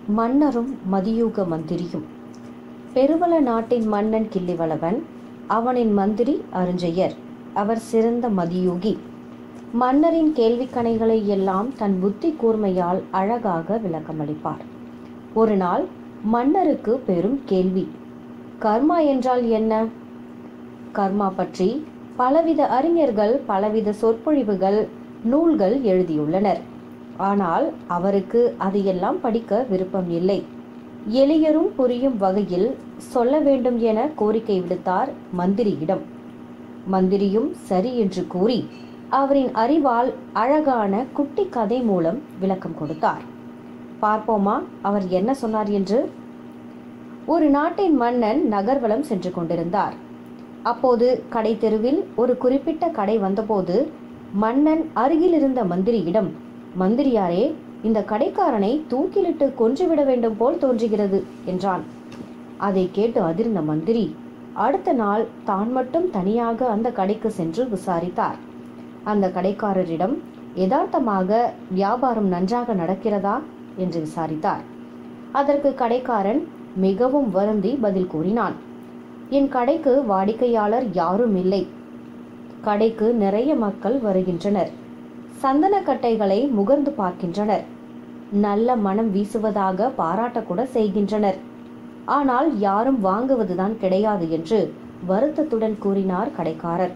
மன்னரும் மதியூக மந்திரியும் பெருவள நாட்டின் மன்னன் கிள்ளிவளவன் அவனின் மந்திரி அருஞ்செயர் அவர் சிறந்த மதியூகி மன்னரின் கேள்விக்கணைகளை எல்லாம் தன் புத்தி கூர்மையால் அழகாக விளக்கமளிப்பார் ஒரு நாள் மன்னருக்கு பெரும் கேள்வி கர்மா என்றால் என்ன கர்மா பற்றி பலவித அறிஞர்கள் பலவித சொற்பொழிவுகள் நூல்கள் எழுதியுள்ளனர் ஆனால் அவருக்கு அதையெல்லாம் படிக்க விருப்பம் இல்லை எளியரும் புரியும் வகையில் சொல்ல வேண்டும் என கோரிக்கை விடுத்தார் மந்திரியிடம் மந்திரியும் சரி என்று கூறி அவரின் அறிவால் அழகான குட்டி கதை மூலம் விளக்கம் கொடுத்தார் பார்ப்போமா அவர் என்ன சொன்னார் என்று ஒரு நாட்டின் மன்னன் நகர்வலம் சென்று கொண்டிருந்தார் அப்போது கடை தெருவில் ஒரு குறிப்பிட்ட கடை வந்தபோது மன்னன் அருகில் இருந்த மந்திரியிடம் மந்திரியாரே இந்த கடைக்காரனை தூக்கிலிட்டு கொன்றுவிட வேண்டும் போல் தோன்றுகிறது என்றான் அதை கேட்டு அதிர்ந்த மந்திரி அடுத்த நாள் தான் மட்டும் தனியாக அந்த கடைக்கு சென்று விசாரித்தார் அந்த கடைக்காரரிடம் யதார்த்தமாக வியாபாரம் நன்றாக நடக்கிறதா என்று விசாரித்தார் அதற்கு கடைக்காரன் மிகவும் வருந்தி பதில் கூறினான் என் கடைக்கு வாடிக்கையாளர் யாரும் இல்லை கடைக்கு நிறைய மக்கள் வருகின்றனர் சந்தனக்கட்டைகளை முகர்ந்து பார்க்கின்றனர் நல்ல மனம் வீசுவதாக பாராட்டக்கூட செய்கின்றனர் ஆனால் யாரும் வாங்குவதுதான் கிடையாது என்று வருத்தத்துடன் கூறினார் கடைக்காரர்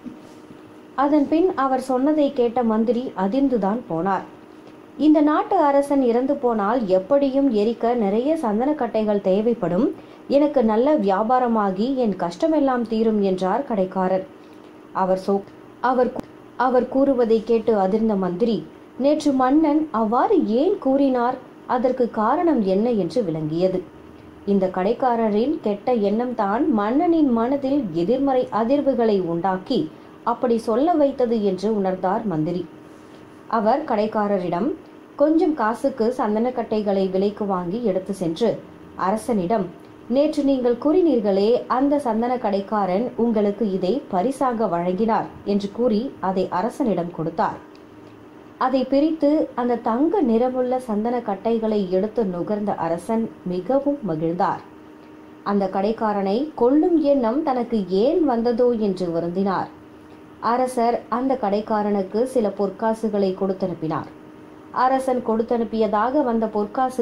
அதன் பின் அவர் சொன்னதை கேட்ட மந்திரி அதிர்ந்துதான் போனார் இந்த நாட்டு அரசன் இறந்து போனால் எப்படியும் எரிக்க நிறைய சந்தனக்கட்டைகள் தேவைப்படும் எனக்கு நல்ல வியாபாரமாகி என் கஷ்டமெல்லாம் தீரும் என்றார் கடைக்காரர் அவர் சோ அவர் அவர் கூறுவதை கேட்டு அதிர்ந்த மந்திரி நேற்று மன்னன் அவ்வாறு ஏன் கூறினார் அதற்கு காரணம் என்ன என்று விளங்கியது இந்த கடைக்காரரின் கெட்ட எண்ணம் தான் மன்னனின் மனதில் எதிர்மறை அதிர்வுகளை உண்டாக்கி அப்படி சொல்ல வைத்தது என்று உணர்ந்தார் மந்திரி அவர் கடைக்காரரிடம் கொஞ்சம் காசுக்கு சந்தனக்கட்டைகளை விலைக்கு வாங்கி எடுத்து சென்று அரசனிடம் நேற்று நீங்கள் கூறினீர்களே அந்த சந்தன கடைக்காரன் உங்களுக்கு இதை பரிசாக வழங்கினார் என்று கூறி அதை அரசனிடம் கொடுத்தார் அதை பிரித்து அந்த தங்க நிறமுள்ள சந்தன கட்டைகளை எடுத்து நுகர்ந்த அரசன் மிகவும் மகிழ்ந்தார் அந்த கடைக்காரனை கொல்லும் எண்ணம் தனக்கு ஏன் வந்ததோ என்று வருந்தினார் அரசர் அந்த கடைக்காரனுக்கு சில பொற்காசுகளை கொடுத்தனுப்பினார் அரசன் கொடுத்தனுப்பியதாக வந்த பொற்காசு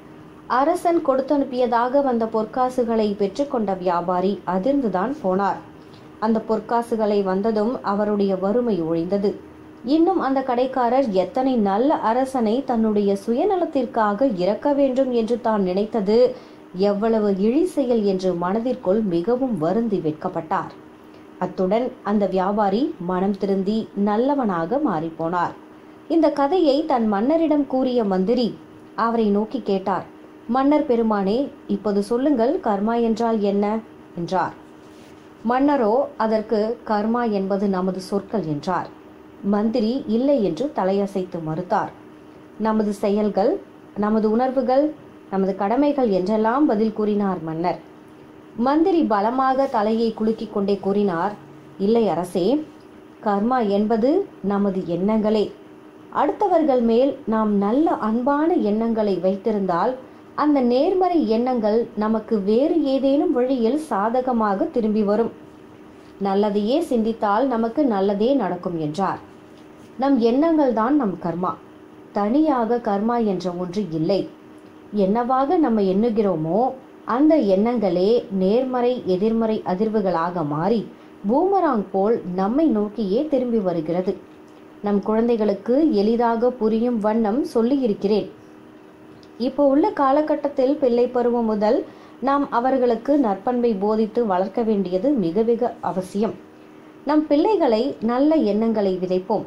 அரசன் கொடுத்தனுப்பியதாக வந்த பொற்காசுகளை பெற்றுக்கொண்ட வியாபாரி அதிர்ந்துதான் போனார் அந்த பொற்காசுகளை வந்ததும் அவருடைய வறுமை ஒழிந்தது இன்னும் அந்த கடைக்காரர் எத்தனை நல்ல அரசனை தன்னுடைய சுயநலத்திற்காக இறக்க வேண்டும் என்று தான் நினைத்தது எவ்வளவு இழி செயல் என்று மனதிற்குள் மிகவும் வருந்தி வெட்கப்பட்டார் அத்துடன் அந்த வியாபாரி மனம் திருந்தி நல்லவனாக மாறிப்போனார் இந்த கதையை தன் மன்னரிடம் கூறிய மந்திரி அவரை நோக்கி கேட்டார் மன்னர் பெருமானே இப்போது சொல்லுங்கள் கர்மா என்றால் என்ன என்றார் மன்னரோ அதற்கு கர்மா என்பது நமது சொற்கள் என்றார் மந்திரி இல்லை என்று தலையசைத்து மறுத்தார் நமது செயல்கள் நமது உணர்வுகள் நமது கடமைகள் என்றெல்லாம் பதில் கூறினார் மன்னர் மந்திரி பலமாக தலையை குலுக்கிக் கொண்டே கூறினார் இல்லை அரசே கர்மா என்பது நமது எண்ணங்களே அடுத்தவர்கள் மேல் நாம் நல்ல அன்பான எண்ணங்களை வைத்திருந்தால் அந்த நேர்மறை எண்ணங்கள் நமக்கு வேறு ஏதேனும் வழியில் சாதகமாக திரும்பி வரும் நல்லதையே சிந்தித்தால் நமக்கு நல்லதே நடக்கும் என்றார் நம் எண்ணங்கள் தான் நம் கர்மா தனியாக கர்மா என்ற ஒன்று இல்லை என்னவாக நம்ம எண்ணுகிறோமோ அந்த எண்ணங்களே நேர்மறை எதிர்மறை அதிர்வுகளாக மாறி பூமராங் போல் நம்மை நோக்கியே திரும்பி வருகிறது நம் குழந்தைகளுக்கு எளிதாக புரியும் வண்ணம் சொல்லியிருக்கிறேன் இப்போ உள்ள காலகட்டத்தில் பிள்ளை பருவம் முதல் நாம் அவர்களுக்கு நற்பண்பை போதித்து வளர்க்க வேண்டியது மிக மிக அவசியம் நம் பிள்ளைகளை நல்ல எண்ணங்களை விதைப்போம்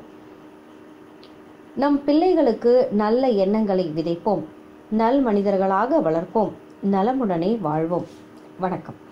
நம் பிள்ளைகளுக்கு நல்ல எண்ணங்களை விதைப்போம் நல் மனிதர்களாக வளர்ப்போம் நலமுடனே வாழ்வோம் வணக்கம்